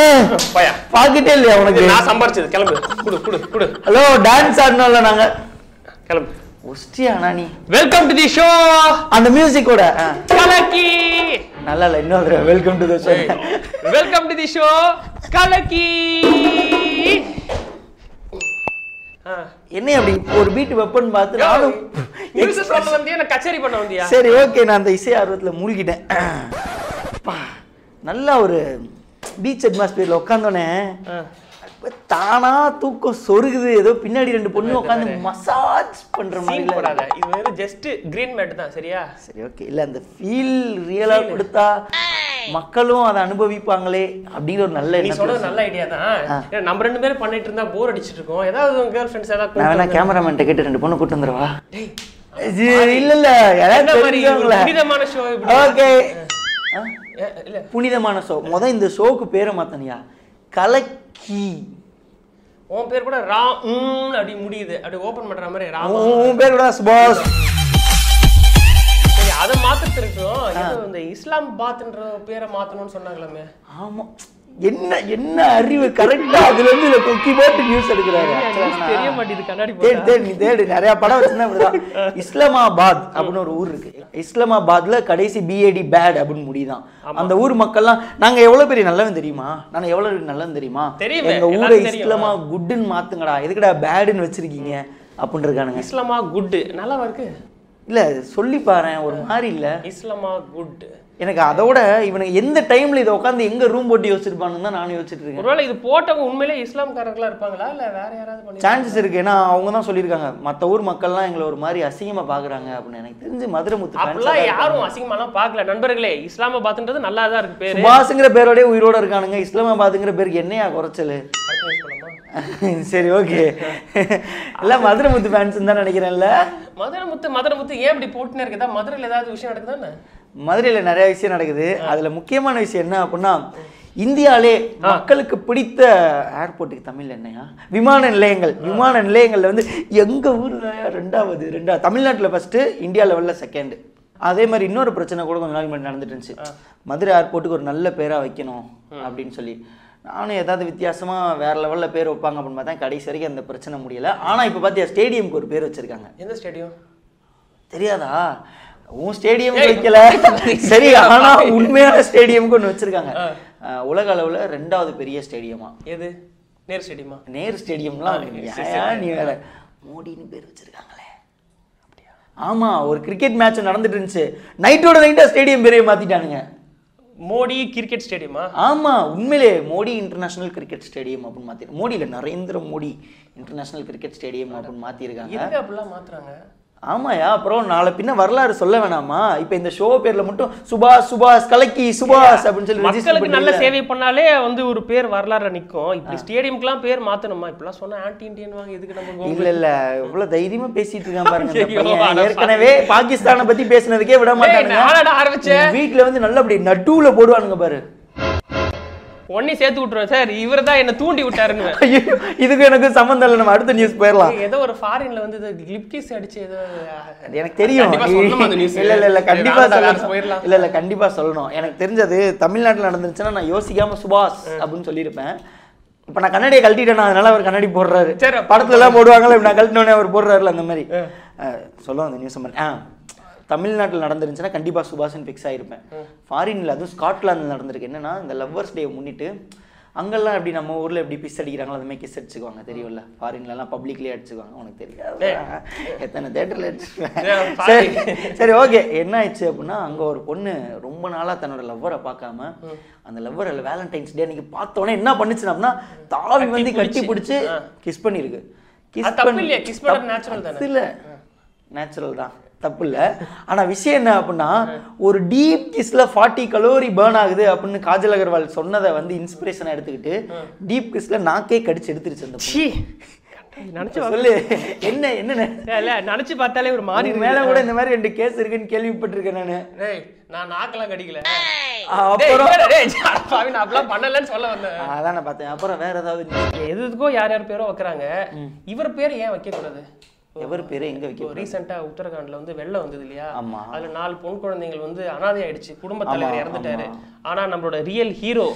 போயா பாக்கிட்டே இல்லையா இது உனக்கு நான் சம்பாரிச்சது கிளம்பு குடு குடு குடு ஹலோ டான்ஸ் ஆடணும்ல நாங்க கிளம்பு ஒஸ்டியாண்ணா நீ வெல்கம் டு தி ஷோ அந்த மியூசிக்கோட கலக்கி நல்லா இல்ல இன்னொரு welcome to the show welcome to the show கலக்கி ஆ. என்ன அப்படி ஒரு பீட் வெப்பன் பார்த்து நானும் நியூஸ் சொல்ல வந்தியா நான் கச்சேரி பண்ண வந்தியா சரி ஓகே நான் அந்த இசை ஆர்வத்துல மூழ்கிட்டேன் அப்பா, நல்லா ஒரு பீச் அட்மாஸ்பியர்ல உட்காந்தோடனே ஆ. தானா தூக்கம் சொருகுது ஏதோ பின்னாடி ரெண்டு பொண்ணு உட்காந்து மசாஜ் பண்ற மாதிரி சீன் போடாத இது வெறும் ஜஸ்ட் கிரீன் மேட் தான் சரியா சரி ஓகே இல்ல அந்த ஃபீல் ரியலா கொடுத்தா மக்களும் அதை அனுபவிப்பாங்களே அப்படிங்கிற ஒரு நல்ல நீ எண்ணம் சொல்றது நல்ல ஐடியா தான் ஏன்னா நம்ம ரெண்டு பேரும் பண்ணிட்டு இருந்தா போர் அடிச்சிட்டு இருக்கோம் ஏதாவது உங்க கேர்ள் ஃப்ரெண்ட்ஸ் ஏதாவது நான் வேணா கூப்பிட்டு கேமராமேன் கேட்டு ரெண்டு பொண்ணு கூட்டு வந்துருவா டேய், இது இல்ல இல்ல என்ன யாராவது மாதிரி தெரிஞ்சவங்கள ஒரு புனிதமான ஷோ இப்படி ஓகே ஏ, இல்ல புனிதமான ஷோ முத இந்த ஷோக்கு பேரை மாத்தனியா கலக்கி உன் பேர் கூட ரா ம் அப்படி முடியுது அப்படி ஓபன் பண்ற மாதிரி ராமா உன் பேர் கூட சுபாஷ் சரி அதை மாத்திட்டு இருக்கோம் ஏதோ இந்த இஸ்லாம் பாத்ன்ற பேரை மாத்தணும்னு சொன்னாங்களாமே ஆமா என்ன என்ன அறிவு கரெக்டா அதுல இருந்து இதுல கொக்கி போட்டு நியூஸ் எடுக்கிறாரு தெரிய மாட்டேது கண்ணாடி தேடு தேடு நீ தேடு நிறைய படம் வச்சுன்னா இப்படிதான் இஸ்லாமாபாத் அப்படின்னு ஒரு ஊர் இருக்கு இஸ்லாமாபாத்ல கடைசி பிஏடி பேட் அப்படின்னு முடியுதான் அந்த ஊர் மக்கள்லாம் நாங்க எவ்வளவு பெரிய நல்லவன் தெரியுமா நான் எவ்வளவு நல்லவன் தெரியுமா தெரியுமே, எங்க ஊரை எல்லாருக்கும் தெரியும். இஸ்லாமா குட்டுன்னு மாத்துங்கடா எதுக்குடா பேடுன்னு வச்சிருக்கீங்க அப்படின்னு இருக்கானுங்க இஸ்லாமா குட் நல்லாவா இருக்கு இல்ல சொல்லி பாரேன் ஒரு மாதிரி இல்ல இஸ்லாமா குட் எனக்கு அதோட இவனுக்கு எந்த டைம்ல இதை உட்காந்து எங்க ரூம் போட்டு யோசிச்சிருப்பானுன்னு தான் நானும் யோசிச்சுட்டு இருக்கேன் ஒருவேளை இது போட்டவங்க உண்மையிலே இஸ்லாம்காரர்களா இருப்பாங்களா இல்ல வேற யாராவது பண்ணி சான்சஸ் இருக்கு ஏன்னா அவங்க தான் சொல்லியிருக்காங்க மத்த ஊர் மக்கள்லாம் எங்களை ஒரு மாதிரி அசிங்கமா பாக்குறாங்க அப்படின்னு எனக்கு தெரிஞ்சு மதுரை முத்து fans அப்படிலாம் தான் யாரும் அசிங்கமாலாம் பார்க்கல நண்பர்களே இஸ்லாமாபாத்ன்றது நல்லா தான் இருக்கு பேரு சுபாஷுங்கிற பேரோடய உயிரோட இருக்கானுங்க இஸ்லாமாபாத்துங்கிற பேருக்கு என்னையா குறைச்சல் அடுத்த news போலாமா? சரி ஓகே எல்லாம் மதுரை முத்து ஃபேன்ஸ் தான் நினைக்கிறேன்ல மதுரை முத்து மதுரை முத்து ஏன் இப்படி போட்டுனே இருக்குதா மதுரையில் ஏதாவது விஷயம் நடக்குதானே மதுரையில நிறைய விஷயம் நடக்குது அதுல முக்கியமான விஷயம் என்ன அப்படின்னா இந்தியாலே மக்களுக்கு பிடித்த ஏர்போர்ட்டுக்கு தமிழ்ல என்னையா விமான நிலையங்கள் விமான நிலையங்கள்ல வந்து எங்க ஊர்ல ரெண்டாவது ரெண்டாவது தமிழ்நாட்டுல ஃபர்ஸ்ட் இந்தியா லெவல்ல செகண்ட் அதே மாதிரி இன்னொரு பிரச்சனை கூட கொஞ்ச நாள் முன்னாடி நடந்துட்டு இருந்துச்சு மதுரை ஏர்போர்ட்டுக்கு ஒரு நல்ல பேரா வைக்கணும் அப்படின்னு சொல்லி நானும் ஏதாவது வித்தியாசமா வேற லெவல்ல பேர் வைப்பாங்க அப்படின்னு பார்த்தா கடைசி வரைக்கும் அந்த பிரச்சனை முடியல ஆனா இப்ப பாத்தியா ஸ்டேடியம்க்கு ஒரு பேர் வச்சிருக்காங்க எந்த ஸ்டேடியம் தெரியாதா உன் ஸ்டேடியம் வைக்கல சரி ஆனா உண்மையான ஸ்டேடியம்க்கு ஒன்று வச்சிருக்காங்க அஹ், உலக அளவுல ரெண்டாவது பெரிய ஸ்டேடியமா எது நேர் ஸ்டேடியமா நேரு ஸ்டேடியம்லாம் ஏன் நீ வேற மோடின்னு பேர் வச்சிருக்காங்களே ஆமா ஒரு கிரிக்கெட் மேட்ச் நடந்துட்டு இருந்துச்சு நைட்டோட நைட்டா ஸ்டேடியம் பேரையே மாத்திட்டானுங்க மோடி கிரிக்கெட் ஸ்டேடியமா ஆமா உண்மையிலே மோடி இன்டர்நேஷனல் கிரிக்கெட் ஸ்டேடியம் அப்படின்னு மாத்தி மோடி இல்ல Narendra Modi international cricket stadium அப்படின்னு மாத்திருக்காங்க எதுக்கு அப்படிலாம் மாத்துறாங்க ஆமாயா அப்புறம் நாளை பின்ன வரலாறு சொல்ல வேணாமா இப்ப இந்த ஷோ பேர்ல மட்டும் சுபாஷ் சுபாஷ் கலக்கி சுபாஷ் அப்படின்னு சொல்லி register மக்களுக்கு நல்ல பண்ணி சேவை பண்ணாலே வந்து ஒரு பேர் வரலாறு நிக்கும் இப்படி ஸ்டேடியம்க்குலாம் பேர் மாத்தணுமா இப்படிலாம் சொன்னா ஆன்டி இண்டியன் வாங்க எதுக்கு நம்ம கோபம்? இல்ல இல்ல இவ்வளவு தைரியமா பேசிட்டு இருக்கான் பாருங்க இந்த ஐயோ, பையன். அட ஏற்கனவே பாகிஸ்தானை பத்தி பேசுனதுக்கே விட ஏய், மாட்டானுங்க நானடா ஆரம்பிச்சேன் வீட்டுல வந்து நல்லா அப்படி நட்டுவுல போடுவானுங்க பாரு உடனே சேர்த்து விட்டுருவேன் சார் இவர் தான் என்ன தூண்டி விட்டாருன்னு ஐயோ, இதுக்கு எனக்கு சம்மந்தம் இல்லை நம்ம அடுத்த நியூஸ் போயிடலாம் ஏதோ ஒரு ஃபாரின்ல வந்து இது கிளிப்கிஸ் அடிச்சு ஏதோ அது எனக்கு தெரியும் கண்டிப்பா சொல்லணுமா அந்த news? இல்ல இல்ல இல்ல கண்டிப்பா வேண்டாம், வேண்டாம், சொல்லணும் போயிடலாம். இல்ல இல்ல கண்டிப்பா சொல்லணும் எனக்கு தெரிஞ்சது தமிழ்நாட்டுல நடந்துச்சுன்னா நான் யோசிக்காம சுபாஷ் அப்படின்னு சொல்லியிருப்பேன் இப்ப நான் கண்ணாடியை கழட்டிட்டேன் அதனால அவர் கண்ணாடி போடுறாரு சரி, படத்துல எல்லாம் போடுவாங்கல்ல இப்ப நான் கழட்டினோடனே அவர் போடுறாருல அந்த மாதிரி அஹ், சொல்லுவோம் அந்த நியூஸ் ஆ தமிழ்நாட்டில் நடந்துருந்துச்சுன்னா கண்டிப்பா சுபாஷ்னு ஃபிக்ஸ் ஆயிருப்பேன் ஃபாரின்ல அதுவும் ஸ்காட்லாந்து நடந்திருக்கு என்னன்னா இந்த லவ்வர்ஸ் டே முன்னிட்டு அங்கெல்லாம் எப்படி நம்ம ஊர்ல எப்படி பிஸ் அடிக்கிறாங்களோ அந்த மாதிரி கிஸ் அடிச்சுக்குவாங்க தெரியும்ல ஃபாரின்ல எல்லாம் பப்ளிக்லயே அடிச்சுக்குவாங்க உனக்கு தெரியாது எத்தனை தேட்டர்ல ஏய், சரி சரி ஓகே என்ன ஆயிடுச்சு அப்படின்னா அங்க ஒரு பொண்ணு ரொம்ப நாளா தன்னோட லவ்வரை பார்க்காம அந்த லவ்வரை வேலண்டைன்ஸ் டே அன்னைக்கு பார்த்தோன்னே என்ன பண்ணுச்சு அப்படின்னா தாவி வந்து கட்டி பிடிச்சி கிஸ் பண்ணிருக்கு அது தப்பு இல்லையா? kiss பண்றது natural தானே? இல்ல நேச்சுரல் தான் தப்பு இல்ல ஆனா விஷயம் என்ன அப்படின்னா ஒரு டீப் கிஸ்ல ஃபார்ட்டி கலோரி பேர்ன் ஆகுது அப்படின்னு காஜல் அகர்வால் சொன்னதை வந்து இன்ஸ்பிரேஷனா எடுத்துக்கிட்டு டீப் கிஸ்ல நாக்கே கடிச்சு எடுத்துருச்சு அந்த பொண்ணு. சீ நினைச்சு சொல்லு என்ன என்ன நெ- இல்ல நினைச்சு பார்த்தாலே ஒரு மாறி இதுக்கு மேல கூட இந்த மாதிரி ரெண்டு கேஸ் இருக்குன்னு கேள்விப்பட்டிருக்கேன் நானு டேய் நான் நாக்கெல்லாம் கடிக்கல அப்புறம் டேய், இல்லடா, டேய், அட பாவி, நான் அப்படிலாம் பண்ணலன்னு சொல்ல வந்தேன் அதான் நான் பார்த்தேன் அப்புறம் வேற ஏதாவது news? எதுக்கோ யார் யார் பேரோ வைக்கிறாங்க இவர் பேர் ஏன் வைக்க கூடாது எவர் பேரு எங்க வைக்க ரீசெண்டா உத்தரகாண்ட்ல வந்து வெள்ளம் வந்தது இல்லையா ஆமா. அதுல நாலு பொன் குழந்தைகள் வந்து அனாதை ஆயிடுச்சு குடும்ப தலைவர் இறந்துட்டாரு ஆனா நம்மளோட ரியல் ஹீரோ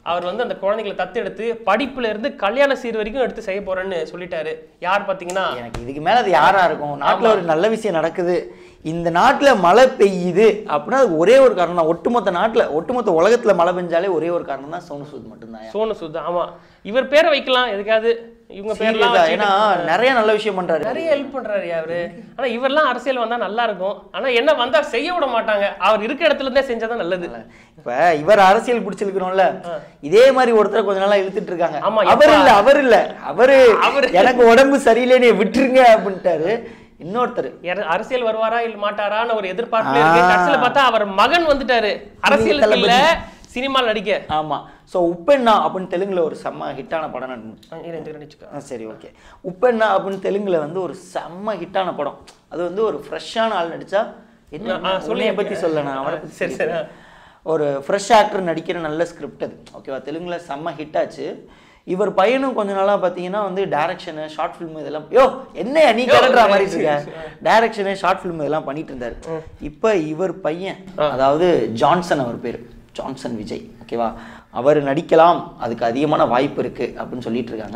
அவர் வந்து அந்த குழந்தைகளை தத்தெடுத்து படிப்புல இருந்து கல்யாண சீர் வரைக்கும் எடுத்து செய்ய போறேன்னு சொல்லிட்டாரு யார் பாத்தீங்கன்னா எனக்கு இதுக்கு மேல அது யாரா இருக்கும் நாட்டுல ஒரு நல்ல விஷயம் நடக்குது இந்த நாட்டுல மழை பெய்யுது அப்படின்னா அது ஒரே ஒரு காரணம் தான் ஒட்டுமொத்த நாட்டுல ஒட்டுமொத்த உலகத்துல மழை பெஞ்சாலே ஒரே ஒரு காரணம் தான் சோனு சூத் மட்டும்தான் சோனு சுத் ஆமா இவர் பேரை வைக்கலாம் எதுக்காவது இவங்க பேர்லாம் Serious ஆ, வச்சுக்கிட்டு- ஏன்னா நிறைய நல்ல விஷயம் பண்றாரு நிறைய ஹெல்ப் பண்றாரு அவரு ஆனா இவரெல்லாம் அரசியல் வந்தா நல்லா இருக்கும் ஆனா என்ன வந்தா செய்ய விட மாட்டாங்க அவர் இருக்க இடத்துல இருந்தே செஞ்சாதான் நல்லது இப்ப இவர் அரசியல் பிடிச்சிருக்கிறோம்ல இதே மாதிரி ஒருத்தரை கொஞ்ச நாளா இழுத்துட்டு இருக்காங்க ஆமா, அவர் எப்பா? இல்ல அவர் இல்ல அவரு அவரு. எனக்கு உடம்பு சரியில்லைன்னு விட்டுருங்க அப்படின்ட்டாரு இன்னொருத்தர் யாரு- அரசியல் வருவாரா இல்ல மாட்டாரான்னு ஒரு எதிர்பார்ப்புல இருக்கு கடைசியில பார்த்தா அவர் மகன் வந்துட்டாரு அரசியலுக்கு இல்ல சினிமா நடிக்க ஆமா சோ உப்பெண்ணா அப்படின்னு தெலுங்குல ஒரு செம்ம ஹிட்டான படம் நடந்து ஆ, இரு, இரு, நினைச்சுக்கோ. ஆ, சரி ஓகே உப்பெண்ணா அப்படின்னு தெலுங்குல வந்து ஒரு செம்ம ஹிட்டான படம் அது வந்து ஒரு ஃப்ரெஷ்ஷான ஆள் நடிச்சா என்ன ஆ, சொல்லு. சொல்லிய பத்தி சொல்ல நான் அவரை பத்தி சரி, சரி. ஒரு ஃப்ரெஷ் ஆக்டர் நடிக்கிற நல்ல ஸ்கிரிப்ட் அது ஓகேவா தெலுங்குல செம்ம ஹிட் ஆச்சு இவர் பையனும் கொஞ்ச நாளா பார்த்தீங்கன்னா வந்து டைரக்ஷனு ஷார்ட் ஃபிலிம் இதெல்லாம் யோ என்ன நீ கலட்ரா மாதிரி இருக்க டைரக்ஷனு ஷார்ட் ஃபிலிம் இதெல்லாம் பண்ணிட்டு இருந்தாரு இப்போ இவர் பையன் அதாவது ஜான்சன் அவர் பேர் ஜான்சன் விஜய் ஓகேவா அவர் நடிக்கலாம் அதுக்கு அதிகமான வாய்ப்பு இருக்கு அப்படின்னு சொல்லிட்டு இருக்காங்க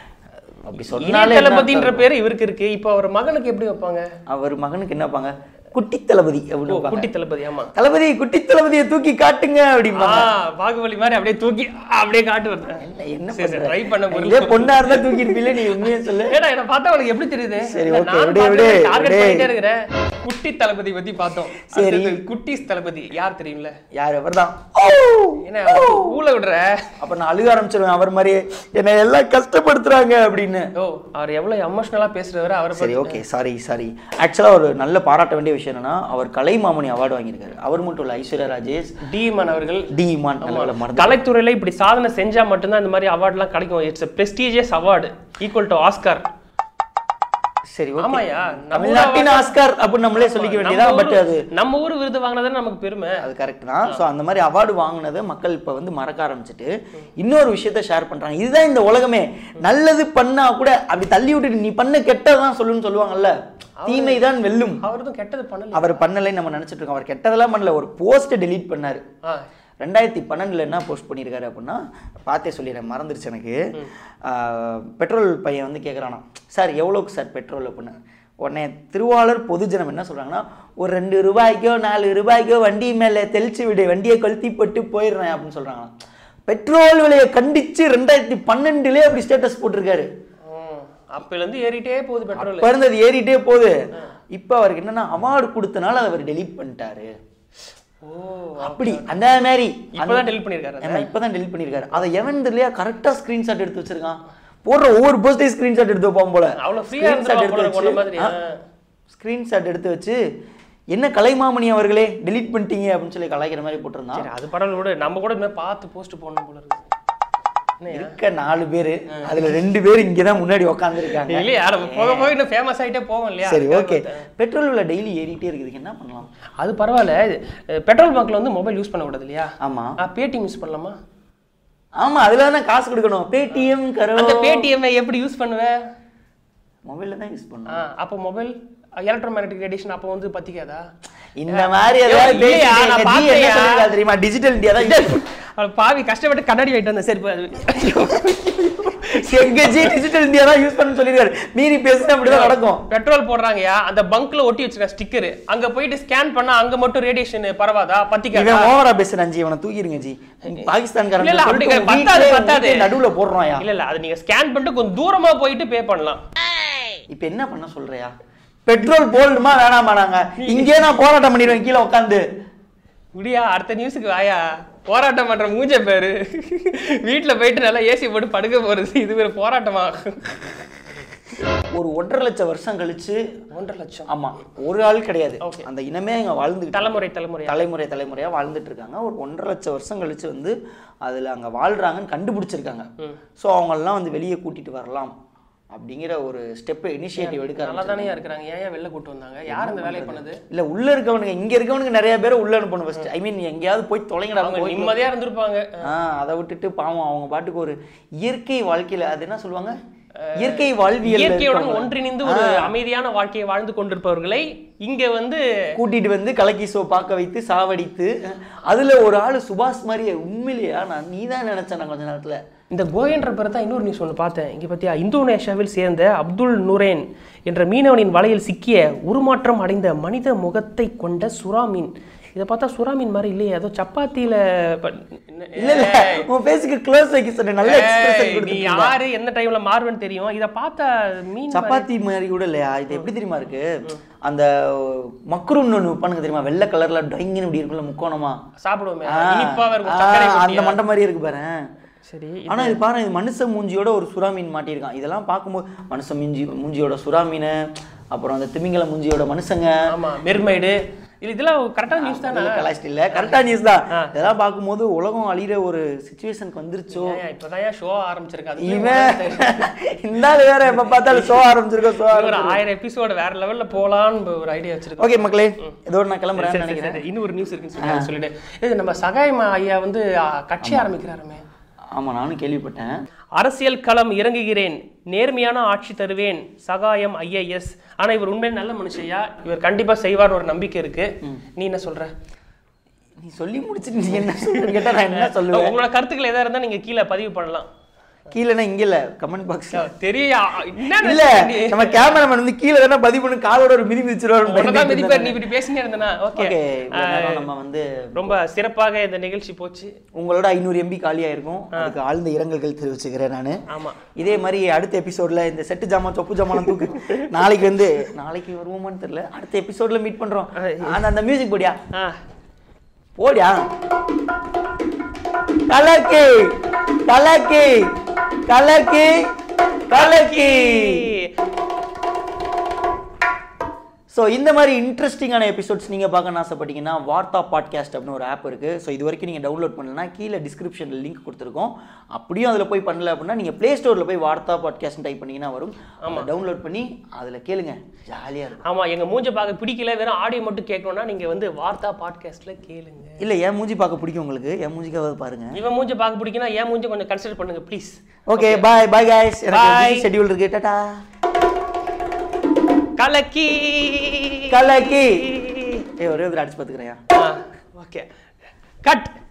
அப்படி இளைய சொன்னாலே என்ன தளபதின்ற பேரு இவருக்கு இருக்கு இப்போ அவர் மகனுக்கு எப்படி வைப்பாங்க அவர் மகனுக்கு என்ன வைப்பாங்க குட்டி தளபதி அப்படின்னு ஓ, வைப்பாங்க. குட்டி தளபதி ஆமா தளபதி குட்டி தளபதியை தூக்கி காட்டுங்க ஆ, அப்படிம்பாங்க பாகுபலி மாதிரி அப்படியே தூக்கி அப்படியே காட்டு வருது என்ன என்ன சரி, சரி, பண்ற? try பண்ண பொருள். இதே பொண்ணா இருந்தா தூக்கி இருப்பீல நீ உண்மையை சொல்லு ஏடா என்ன பார்த்தா உனக்கு எப்படி தெரியுது சரி, இல்ல, okay, நான் விடு, பார்த்து விடு, target விடு. பண்ணிட்டே இருக்கிறேன் குட்டி தளபதி பத்தி பார்த்தோம் சரி. அடுத்தது குட்டிஸ் தளபதி யார் தெரியும்ல யார் அவர்தான் என்ன ஊழ விடுற அப்ப நான் அழுக ஆரம்பிச்சிருவேன் அவர் மாதிரி என்னை எல்லாம் கஷ்டப்படுத்துறாங்க அப்படின்னு ஓ அவர் எவ்வளவு எமோஷனலா பேசுறவரு அவரை சரி ஓகே சாரி சாரி ஆக்சுவலா ஒரு நல்ல பாராட்ட வேண்டிய விஷயம் என்னன்னா அவர் கலைமாமணி அவார்டு வாங்கியிருக்காரு அவர் மட்டும் இல்ல ஐஸ்வர்யா ராஜேஷ் டிமன் அவர்கள் டி இமான் நல்ல வேளை மறந்து கலைத்துறையில இப்படி சாதனை செஞ்சா மட்டும்தான் இந்த மாதிரி அவார்ட்லாம் கிடைக்கும் it's prestigious award equal to Oscar சரி ஓகே ஆமாயா நம்ம ஊர் தமிழ்நாட்டின் ஆஸ்கார் அப்படின்னு நம்மளே சொல்லிக்க வேண்டியதா நம்ம பட் ஊரு- அது நம்ம ஊர் விருது வாங்கினது நமக்கு பெருமை அது கரெக்ட் தான் ஸோ அந்த மாதிரி அவார்டு வாங்கினதை மக்கள் இப்போ வந்து மறக்க ஆரம்பிச்சிட்டு இன்னொரு விஷயத்த ஷேர் பண்றாங்க இதுதான் இந்த உலகமே நல்லது பண்ணா கூட அப்படி தள்ளி விட்டுட்டு நீ பண்ண கெட்டதான் சொல்லுன்னு சொல்லுவாங்கல்ல தீமை தான் வெல்லும் அவர்தான் கெட்டது பண்ணல அவர் பண்ணலைன்னு நம்ம நினைச்சிட்டு இருக்கோம் அவர் கெட்டதெல்லாம் பண்ணல ஒரு போஸ்ட்டை delete பண்ணாரு ஆ, ரெண்டாயிரத்தி பன்னெண்டுல என்ன போஸ்ட் பண்ணியிருக்காரு அப்படின்னா பார்த்தே சொல்லிடுறேன் மறந்துருச்சு எனக்கு ஆஹ், பெட்ரோல் பையன் வந்து கேட்குறானா சார் எவ்வளோக்கு சார் பெட்ரோல் அப்படின்னு உடனே திருவாளர் பொதுஜனம் என்ன சொல்றாங்கன்னா ஒரு ரெண்டு ரூபாய்க்கோ நாலு ரூபாய்க்கோ வண்டி மேலே தெளிச்சு விடு வண்டியை கொளுத்தி போட்டு போயிடுறேன் அப்படின்னு சொல்றாங்களாம் பெட்ரோல் விலையை கண்டிச்சு ரெண்டாயிரத்தி பன்னெண்டுலேயே அப்படி ஸ்டேட்டஸ் போட்டிருக்காரு ம். அப்பையில இருந்து ஏறிட்டே போகுது பெட்ரோல் இப்போ இருந்தது ஏறிட்டே போகுது இப்போ அவருக்கு என்னன்னா அவார்டு கொடுத்தனால அவர் டெலீட் பண்ணிட்டாரு ஓ அப்படி அந்த மாதிரி இப்பதான் டெலிட் பண்ணிருக்காரு ஆமா இப்பதான் டெலிட் பண்ணிருக்காரு அதை எவன் தெரியலையா கரெக்டா ஸ்கிரீன்ஷாட் எடுத்து வச்சிருக்கான் போடுற ஒவ்வொரு போஸ்டையும் ஸ்கிரீன்ஷாட் எடுத்து வைப்பான் போல அவ்வளவு ஃப்ரீயா இருந்துருவா போல உன்ன மாதிரி ஆ. ஸ்கிரீன்ஷாட் எடுத்து வச்சு என்ன கலைமாமணி அவர்களே டெலீட் பண்ணிட்டீங்க அப்படின்னு சொல்லி கலாய்க்கிற மாதிரி போட்டிருந்தான் சரி அது பரவாயில்ல கூட நம்ம கூட இனிமே பார்த்து போஸ்ட் போடணும் போல இருக்கு என்னய்யா? இருக்க நாலு பேரு அதுல ரெண்டு பேர் இங்கதான் முன்னாடி உட்காந்துருக்காங்க இல்லையா நம்ம போக போக இன்னும் ஃபேமஸ் ஆயிட்டே போவோம் இல்லையா சரி ஓகே பெட்ரோல் விலை டெய்லி ஏறிட்டே இருக்குதுக்கு என்ன பண்ணலாம் அது பரவாயில்ல இது, பெட்ரோல் பங்க்ல வந்து மொபைல் யூஸ் பண்ணக்கூடாது இல்லையா ஆமா பேடிஎம் யூஸ் பண்ணலாமா ஆமா அதுல தானே காசு கொடுக்கணும் பேடிஎம் கரோ அந்த பேடிஎம் எப்படி யூஸ் பண்ணுவ மொபைல்ல தான் யூஸ் பண்ணணும் ஆ, அப்போ மொபைல் எலக்ட்ரோமேக்னெட்டிக் ரேடியேஷன் அப்போ வந்து பத்திக்காதா இந்த மாதிரி ஐயோ, ஏதாவது இல்லையா, பேசிட்டு நான் எங்க ஜி என்ன பார்த்தேன்யா. சொல்லிருக்காரு தெரியுமா டிஜிட்டல் இந்தியா தான் அவள் பாவி கஷ்டப்பட்டு கண்ணாடி வாங்கிட்டு வந்தேன் சரி எங்க ஜி டிஜிட்டல் இந்தியா தான் யூஸ் பண்ண சொல்லிருக்காரு மீறி பேசினா அப்படிதான் நடக்கும் பெட்ரோல் போடுறாங்கயா அந்த பங்க்ல ஒட்டி வச்சிருக்க ஸ்டிக்கர் அங்க போயிட்டு ஸ்கேன் பண்ணா அங்க மட்டும் ரேடியேஷன் பரவாதா பத்திக்காதா இவன் ஓவரா பேசுறான் ஜி இவனை தூக்கிருங்க ஜி பாகிஸ்தான்காரன் இல்ல, இல்ல, அப்படி சொல்லிட்டு பத்தாது, வீட்லயே பத்தாது. வீட்லயே நடுவுல போடுறான்யா இல்ல இல்ல அது நீங்க ஸ்கேன் பண்ணிட்டு கொஞ்சம் தூரமா போயிட்டு பே பண்ணலாம் இப்ப என்ன பண்ண சொல்றியா பெட்ரோல் போடணுமா வேணாமா நாங்க இங்கே நான் போராட்டம் பண்ணிடுவேன் கீழே உட்காந்து முடியா அடுத்த நியூஸுக்கு வாயா போராட்டம் பண்ற மூஞ்ச பேரு வீட்டுல போயிட்டு நல்லா ஏசி போட்டு படுக்க போறது இது ஒரு போராட்டமா ஒரு ஒன்றரை லட்சம் வருஷம் கழிச்சு ஒன்றரை லட்சம் ஆமா ஒரு ஆள் கிடையாது Okay. அந்த இனமே இங்க வாழ்ந்துகிட்டு தலைமுறை தலைமுறை தலைமுறை தலைமுறையா வாழ்ந்துட்டு இருக்காங்க ஒரு ஒன்றரை லட்சம் வருஷம் கழிச்சு வந்து அதுல அங்க வாழ்றாங்கன்னு கண்டுபிடிச்சிருக்காங்க ஸோ அவங்களெல்லாம் வந்து வெளியே கூட்டிட்டு வரலாம் அப்படிங்கிற ஒரு ஸ்டெப் இனிஷியேட்டிவ் எடுக்க நல்லா ஆரம்பிச்சாங்க தானே இருக்கிறாங்க ஏன் ஏன் வெளில கூட்டு வந்தாங்க யார் இந்த வேலையை பண்ணது இல்ல உள்ள இருக்கவனுங்க இங்க இருக்கவனுக்கு நிறைய பேரை உள்ள அனுப்பணும் ஃபர்ஸ்ட் ஐ மீன் எங்கேயாவது போய் தொலைங்கடா அவங்க போய் நிம்மதியா இருந்திருப்பாங்க ஆ அதை விட்டுட்டு பாவம் அவங்க பாட்டுக்கு ஒரு இயற்கை வாழ்க்கையில அது என்ன சொல்லுவாங்க இயற்கை வாழ்வியல் இயற்கையுடன் ஒன்றிணைந்து ஒரு அமைதியான வாழ்க்கையை வாழ்ந்து கொண்டிருப்பவர்களை இங்க வந்து கூட்டிட்டு வந்து கலக்கி ஷோ பார்க்க வைத்து சாவடித்து அதுல ஒரு ஆளு சுபாஷ் மாதிரியே உண்மையிலேயா நான் நீ தான் நினைச்சேன் நான் கொஞ்ச நேரத்துல இந்த கோயன்ற பேரை தான் இன்னொரு நியூஸ் ஒன்று பார்த்தேன் இங்கே பார்த்தியா இந்தோனேஷியாவில் சேர்ந்த அப்துல் நுரேன் என்ற மீனவனின் வலையில் சிக்கிய உருமாற்றம் அடைந்த மனித முகத்தை கொண்ட சுறா மீன் இதை பார்த்தா சுறா மீன் மாதிரி இல்லையே ஏதோ சப்பாத்தியில ப- என்ன- இல்ல இல்ல உன் பேசுக்கு க்ளோஸ் வைக்க சொன்னேன் நல்ல எக்ஸ்பிரஷன் ஏய், நீ கொடுத்து யாரு எந்த டைம்ல மாறுவேன்னு தெரியும் இதை பார்த்தா மீன் சப்பாத்தி மாதிரி கூட இல்லையா இது எப்படி தெரியுமா இருக்கு அந்த மக்ரூன் ஒன்று பண்ணுங்க தெரியுமா வெள்ளை கலர்ல டொயிங்கன்னு இப்படி இருக்குல்ல முக்கோணமா சாப்பிடுவோமே ஆ, இனிப்பாவே இருக்கும் ஆ, சர்க்கரை அந்த போட்டியா? மண்டை மாதிரியே இருக்கு பாரு சரி ஆனா இது பாரு இது மனுஷ மூஞ்சியோட ஒரு சுறா மீன் மாட்டியிருக்கான் இதெல்லாம் பார்க்கும்போது மனுஷ மூஞ்சி மூஞ்சியோட சுறா மீன் அப்புறம் அந்த திமிங்கல மூஞ்சியோட மனுஷங்க ஆமா மெர்மைடு இது இதெல்லாம் கரெக்டான நியூஸ் தானே கலாஸ்ட் இல்ல கரெக்டா நியூஸ் தான் இதெல்லாம் பார்க்கும்போது உலகம் அழியிற ஒரு சுச்சுவேஷனுக்கு வந்துருச்சோ ஏன் இப்பதான் ஏன் ஷோ ஆரம்பிச்சிருக்கு அது இவன் இந்த ஆளு வேற எப்ப பார்த்தாலும் ஷோ ஆரம்பிச்சிருக்கோம் ஷோ ஒரு ஆயிரம் எபிசோடு வேற லெவல்ல போலான்னு ஒரு ஐடியா வச்சிருக்கோம் ஓகே மக்களே இதோட நான் கிளம்புறேன் சரி, சரி, சரி. இன்னும் ஒரு நியூஸ் இருக்குன்னு சொல்லி அதை சொல்லிட்டு இது நம்ம சகாயமா ஐயா வந்து ஆ, கட்சி ஆரம்பிக்கிறாருமே ஆமா நானும் கேள்விப்பட்டேன் அரசியல் களம் இறங்குகிறேன் நேர்மையான ஆட்சி தருவேன் சகாயம் ஐஏஎஸ் ஆனா இவர் உண்மையில நல்ல மனுஷையா இவர் கண்டிப்பா செய்வார்னு ஒரு நம்பிக்கை இருக்கு நீ என்ன சொல்ற நீ சொல்லி முடிச்சிட்டு நீ என்ன சொல்றேன்னு கேட்டா நான் என்ன சொல்லுவேன் உங்களோட கருத்துக்கள் எதா இருந்தா நீங்க கீழே பதிவு பண்ணலாம் கீழேனா இங்க இல்ல கமெண்ட் பாக்ஸ் தெரியா என்ன இல்ல நம்ம கேமராமேன் வந்து கீழே தானே பதிவு பண்ணி காலோட ஒரு மிதி மிதிச்சிருவாரு உன்னதான் மிதிப்பார் நீ இப்படி பேசினே இருந்தனா ஓகே ஓகே நம்ம வந்து ரொம்ப சிறப்பாக இந்த நிகழ்ச்சி போச்சு உங்களோட ஐநூறு எம்பி காலியா இருக்கும் அதுக்கு ஆழ்ந்த இரங்கல்கள் தெரிவிச்சுக்கிறேன் நான் ஆமா இதே மாதிரி அடுத்த எபிசோட்ல இந்த செட்டு ஜாமான் சொப்பு ஜாமான் தூக்கு நாளைக்கு வந்து நாளைக்கு வருவோமான்னு தெரியல அடுத்த எபிசோட்ல மீட் பண்றோம் அந்த அந்த மியூசிக் போடியா ஆ போடியா கலக்கி கலக்கி கலக்கி கலக்கி ஸோ இந்த மாதிரி இன்ட்ரெஸ்டிங்கான எபிசோட்ஸ் நீங்கள் பார்க்கணும்னு ஆசைப்பட்டீங்கன்னா வார்த்தா பாட்காஸ்ட் அப்படின்னு ஒரு ஆப் இருக்குது ஸோ இது வரைக்கும் நீங்கள் டவுன்லோட் பண்ணலன்னா கீழே டிஸ்கிரிப்ஷனில் லிங்க் கொடுத்துருக்கோம் அப்படியும் அதில் போய் பண்ணல அப்படின்னா நீங்கள் ப்ளே ஸ்டோரில் போய் வார்த்தா பாட்காஸ்ட் டைப் பண்ணீங்கன்னா வரும் ஆமாம் டவுன்லோட் பண்ணி அதில் கேளுங்க ஜாலியாக இருக்கும் ஆமா எங்க மூஞ்ச பார்க்க பிடிக்கல வெறும் ஆடியோ மட்டும் கேட்கணும்னா நீங்க வந்து வார்த்தா பாட்காஸ்ட்ல கேளுங்க இல்லை என் மூஞ்சி பார்க்க பிடிக்கும் உங்களுக்கு என் மூஞ்சிக்காவது பாருங்க இவன் மூஞ்ச பார்க்க பிடிக்குன்னா என் மூஞ்ச கொஞ்சம் கன்சிடர் பண்ணுங்க please okay bye bye guys Bye. எனக்கு ஷெட்யூல் இருக்கு டாடா கலக்கி கலக்கி ஏய் ஒரே ஒரு அடிச்சு பார்த்துக்கிறேன் ஓகே கட்